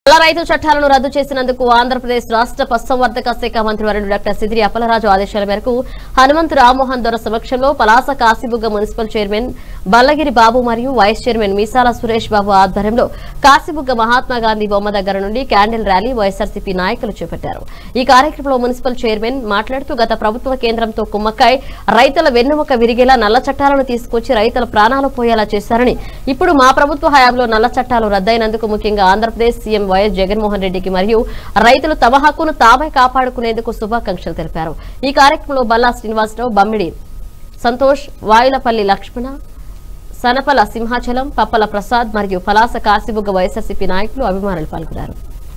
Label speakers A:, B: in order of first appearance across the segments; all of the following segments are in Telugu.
A: నల్ల రైతు చట్టాలను రద్దు చేసినందుకు ఆంధ్రప్రదేశ్ రాష్ట్ర పశుసంవర్ధక శాఖ మంత్రి వరుణ్ డాక్టర్ సిదిరి అప్పలరాజు ఆదేశాల మేరకు హనుమంతు రామ్మోహన్ దొర సమక్షంలో పలాస కాశీబుగ్గ మున్సిపల్ చైర్మన్ బల్లగిరి బాబు మరియు వైస్ చైర్మన్ మీసాల సురేష్ బాబు ఆధ్వర్యంలో కాశీబుగ్గ మహాత్మా గాంధీ బొమ్మ దగ్గర నుండి క్యాండిల్ ర్యాలీ వైఎస్ఆర్సీపీ నాయకులు చేపట్టారు ఈ కార్యక్రమంలో మున్సిపల్ చైర్మన్ మాట్లాడుతూ గత ప్రభుత్వ కేంద్రంతో కుమ్మక్కై రైతుల వెన్నుముక విరిగేలా నల్ల చట్టాలను తీసుకొచ్చి రైతుల ప్రాణాలు పోయేలా చేశారని ఇప్పుడు మా ప్రభుత్వ హయాంలో నల్ల చట్టాలు రద్దయినందుకు ముఖ్యంగా ఆంధ్రప్రదేశ్ సీఎం వైఎస్ జగన్మోహన్ రెడ్డికి మరియు రైతులు తమ హక్కును తామే కాపాడుకునేందుకు శుభాకాంక్షలు తెలిపారు ఈ కార్యక్రమంలో బల్లా శ్రీనివాసరావు బమ్మిడి సంతోష్ వాయులపల్లి లక్ష్మణ సనపల సింహాచలం పప్పల ప్రసాద్ మరియు పలాస కాశీబుగ్గ వైఎస్ఆర్సీపీ నాయకులు అభిమానులు పాల్గొన్నారు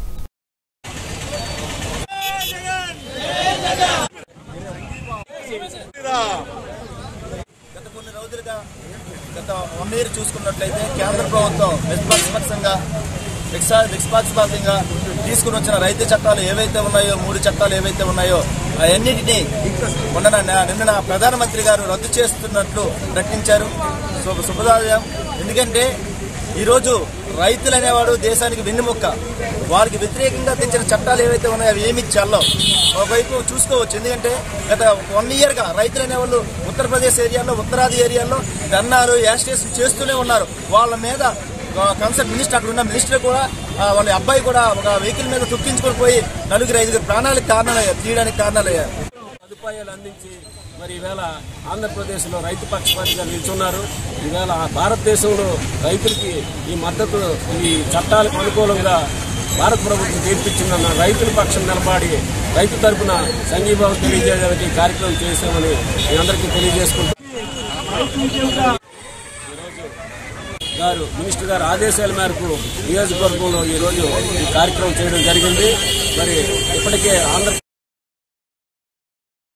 B: గత కొన్ని రోజులుగా గత వన్ ఇయర్ చూసుకున్నట్లయితే కేంద్ర ప్రభుత్వం నిష్పక్షంగా నిష్పక్షపాతంగా తీసుకుని వచ్చిన రైతు చట్టాలు ఏవైతే ఉన్నాయో మూడు చట్టాలు ఏవైతే ఉన్నాయో అవన్నిటినీ మొన్న నిన్న ప్రధానమంత్రి గారు రద్దు చేస్తున్నట్లు ప్రకటించారు శుభ శుభదాయం ఎందుకంటే ఈరోజు రైతులు అనేవాడు దేశానికి వెన్నుముక్క వారికి వ్యతిరేకంగా తెచ్చిన చట్టాలు ఏవైతే ఉన్నాయో అవి ఏమి చల్లవు ఒకవైపు చూసుకోవచ్చు ఎందుకంటే గత వన్ ఇయర్ గా రైతులు అనేవాళ్ళు ఉత్తరప్రదేశ్ ఏరియాలో ఉత్తరాది ఏరియాలో ధర్నాలు యాస్టేషన్ చేస్తూనే ఉన్నారు వాళ్ళ మీద కన్సర్ట్ మినిస్టర్ అక్కడ ఉన్న మినిస్టర్ కూడా ఆ, వాళ్ళ అబ్బాయి కూడా ఒక వెహికల్ మీద తొక్కించుకొని పోయి నలుగురు ఐదుగురు ప్రాణాలకు కారణాలయ్యారు తీయడానికి కారణాలయ్యారు
C: సదుపాయాలు అందించి మరి ఈవేళ ఆంధ్రప్రదేశ్లో రైతు పక్షపాతిగా నిల్చున్నారు ఈవేళ భారతదేశంలో రైతులకి ఈ మద్దతు ఈ చట్టాలకు అనుకూలంగా భారత ప్రభుత్వం తీర్పిచ్చిందన్న రైతుల పక్షం నిలబడి రైతు తరపున సంఘీభావం తెలియజేయడానికి ఈ కార్యక్రమం చేశామని మీ అందరికీ తెలియజేసుకుంటూ గారు మినిస్టర్ గారు ఆదేశాల మేరకు నియోజకవర్గంలో ఈ రోజు ఈ కార్యక్రమం చేయడం జరిగింది మరి ఇప్పటికే ఆంధ్ర